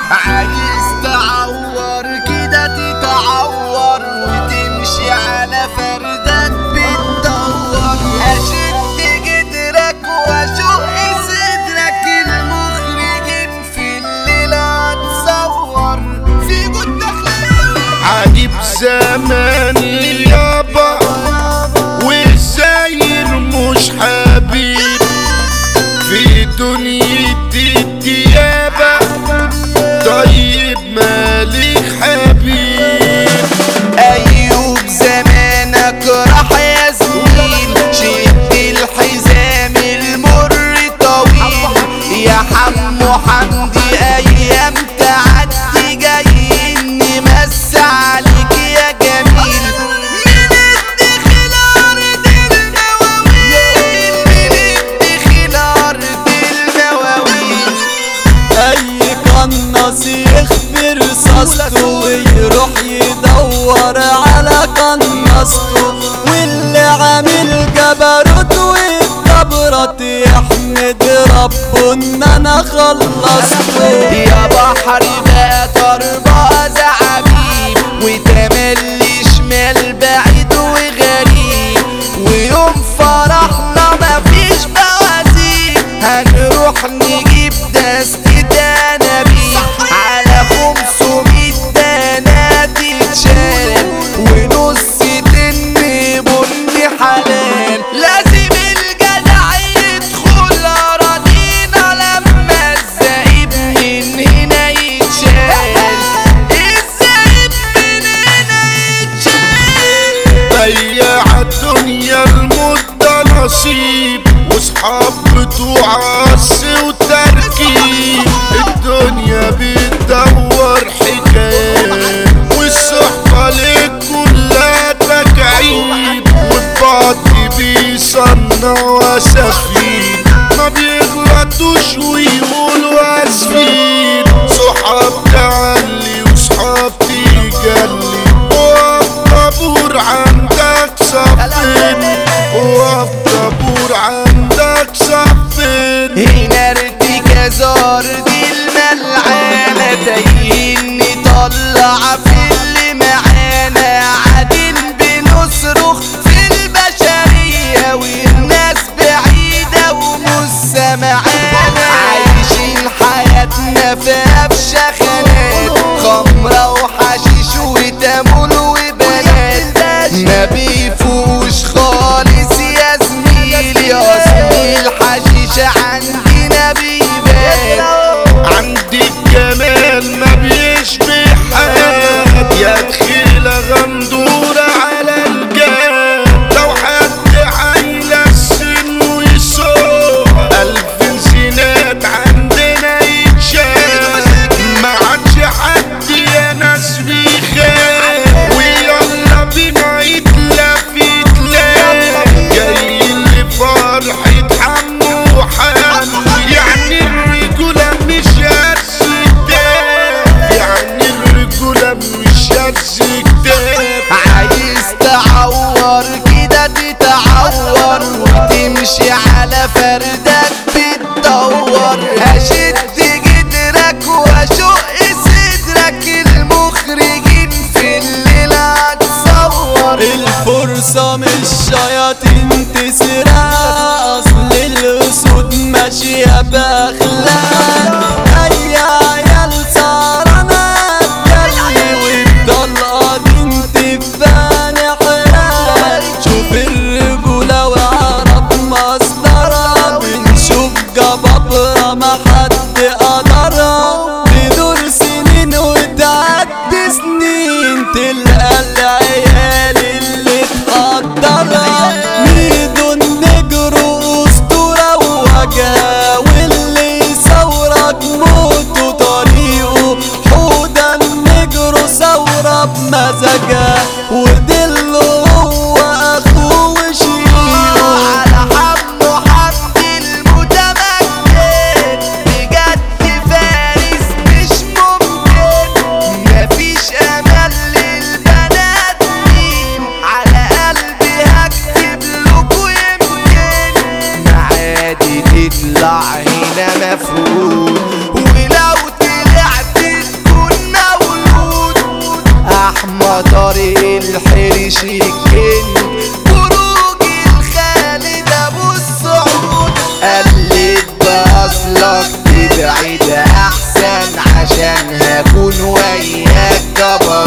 عايز تعور كده تتعور وتمشي على فردك بتدور اشد جدرك واشق صدرك المخرجين في الليلة هتصور في جود دخلاوي عجيب زماني يابا والزاير مش حبيب في دنيتي الديابة طيب مالك حبيب ايوب زمانك راح يا زميل شد الحزام المر طويل يا حمو حمدي ايام تعدي جايين نمس عليك يا جميل من الدخل ارض المواويل من الدخل ارض المواويل اي قناص يخفي رصاصته ويروح يدور على قناصته واللي عامل جبروت والجبرت يحمد ربه ان انا خلصته يا بحر بقى تربة زعبيب وتملي شمال بعيد وغريب ويوم فرحنا مفيش بوازيك هنروح نجيب دستة انابيب على خمسمية دانة تتشال ونص تن بني حلال لازم الجدع يدخل اراضينا لما الزعيب من هنا يتشال الزعيب من هنا يتشال بياع الدنيا المدة نصيب واصحاب بتوع عص وتركيب الدنيا بتدور حكايات والصحبة ليك كلها تكعيب والبعض بيصنعوا اسفين ما بيغلطوش ويقولوا اسفين صحاب تعلي وصحاب تجلي وقف طابور عندك صفين وقف طابور عندك صفين هنا ارتكازار دي الملعانة تايهين نطلع في اللي معانا قاعدين بنصرخ في البشرية والناس بعيدة ومش سامعانا عايشين حياتنا في أفشى خانات خمرة وحشيش وتمول وبنات ما بيفوش خالص يا زميل يا زميل حشيش عندنا بيبان عندي الجمال ما شيكين خروج الخالد ابو السعود قلت باصلك تبعد احسن عشان هكون وياك جبروت